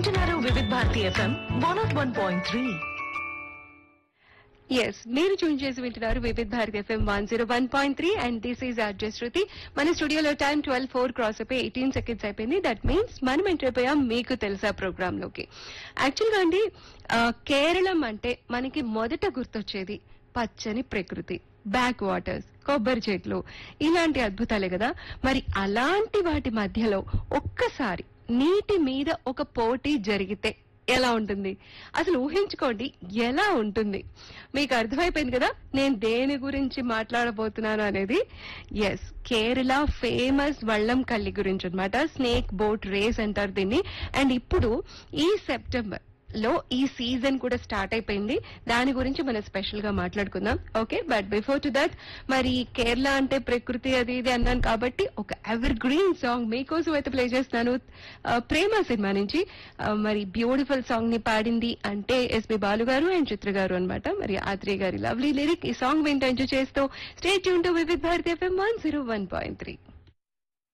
వింటున్నారు Vividh Bharati FM one of one point three yes మీరు tune చేసి వింటున్నారు Vividh Bharat FM one zero one point three and this is RJ Shruti మన స్టూడియోలో టైం ట్వెల్వ్ ఫోర్ క్రాస్ అయిపోయి eighteen seconds అయిపోయింది దట్ మీన్స్ మనం ఎంటర్ అయిపోయాం మీకు తెలుసా ప్రోగ్రామ్ లోకి యాక్చువల్గా అండి ఆ, కేరళం అంటే మనకి మొదట గుర్తొచ్చేది పచ్చని ప్రకృతి బ్యాక్ వాటర్స్ కొబ్బరి చెట్లు ఇలాంటి అద్భుతాలే కదా మరి అలాంటి వాటి మధ్యలో ఒక్కసారి నీటి మీద ఒక పోటీ జరిగితే ఎలా ఉంటుంది అసలు ఊహించుకోండి ఎలా ఉంటుంది మీకు అర్థమైపోయింది కదా నేను దేని గురించి మాట్లాడబోతున్నాను అనేది ఎస్ కేరళ ఫేమస్ వళ్ళం కల్లి గురించి అన్నమాట స్నేక్ బోట్ రేస్ అంటారు దీన్ని అండ్ ఇప్పుడు ఈ సెప్టెంబర్ లో ఈ సీజన్ కూడా స్టార్ట్ అయిపోయింది దాని గురించి మనం స్పెషల్ గా మాట్లాడుకుందాం okay but before to that మరి కేరళ అంటే ప్రకృతి అది ఇది అన్నాను కాబట్టి ఒక ఎవర్ గ్రీన్ సాంగ్ మీకోసం అయితే ప్లే చేస్తున్నాను ఆ, ప్రేమ సినిమా నుంచి ఆ, మరి బ్యూటిఫుల్ సాంగ్ ని పాడింది అంటే ఎస్పి బాలు గారు అండ్ చిత్ర గారు అనమాట మరి ఆత్రేయ గారి లవ్లీ లిరిక్ ఈ సాంగ్ వింటూ ఎంజాయ్ చేస్తూ స్టేట్ యూన్ to Vividh Bharati FM one zero one point three